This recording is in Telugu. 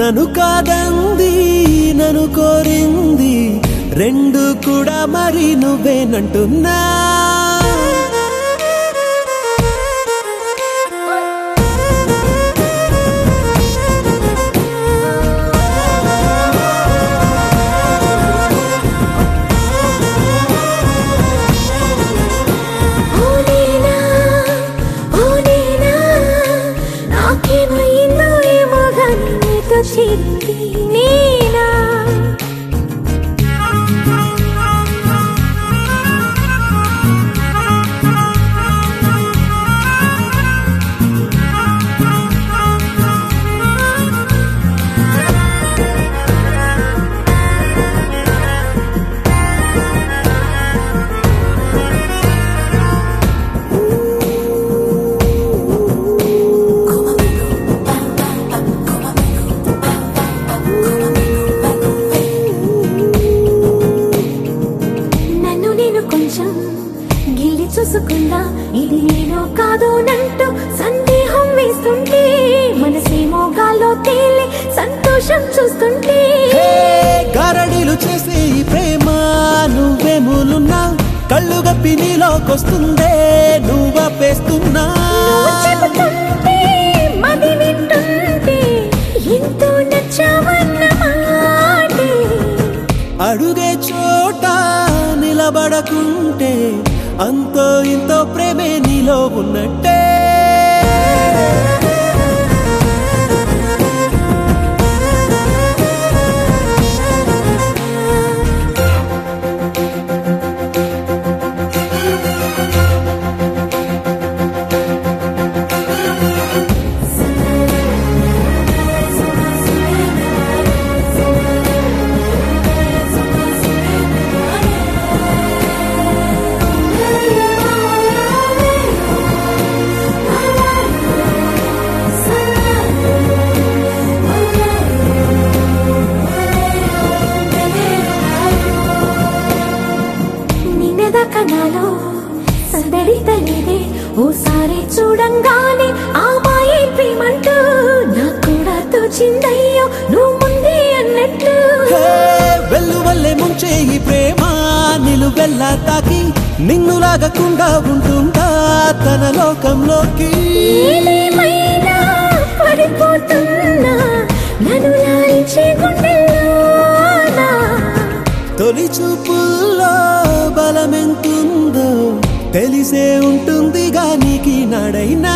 నన్ను కాదంది నన్ను కోరింది రెండు కూడా మరి నువ్వేనంటున్నా ఓ నేనా ఓ నేనా నాకేమైందో ఏమో గాని నీతో చేరింది నేనా నన్ను నేను కొంచెం గిల్లి చూసుకున్నా ఇది నేను కాదు నంటూ సందేహం వేస్తుంటే మనసేమో గాల్లో తేలి సంతోషం చూస్తుంటే హే, గారడీలు చేసే ఈ ప్రేమ నువ్వేములున్నా కళ్ళు గప్పి నీలోకొస్తుందే నువ్వపేస్తున్నా నువ్వు చెబుతుంటే మది వింటుంటే ఎంతో నచ్చావన్న మాటే అడుగే చోట నిలబడకుంటే అంతో ఇంతో ప్రేమే నీలో ఉన్నట్టే నిన్నదాకా నాలో సందడి తల్లిదే ఓసారి చూడంగానే ఆ మాయే ప్రేమంటూ నాకు కూడా తోచిందయ్యో నువ్వు ముందే అన్నట్టు హే, వెల్లు వల్లే ముంచే ఈ ప్రేమ నిలువెల్లా తాకి నిన్ను లాగకుండా ఉంటుందా తన లోకంలోకి ఏదేమైనా పడిపోతున్నా నన్ను లాలించే గుండెల్లోనా తొలి చూపుల్లో బలమెంతుందో తెలిసే ఉంటుంది గానికి నాడైనా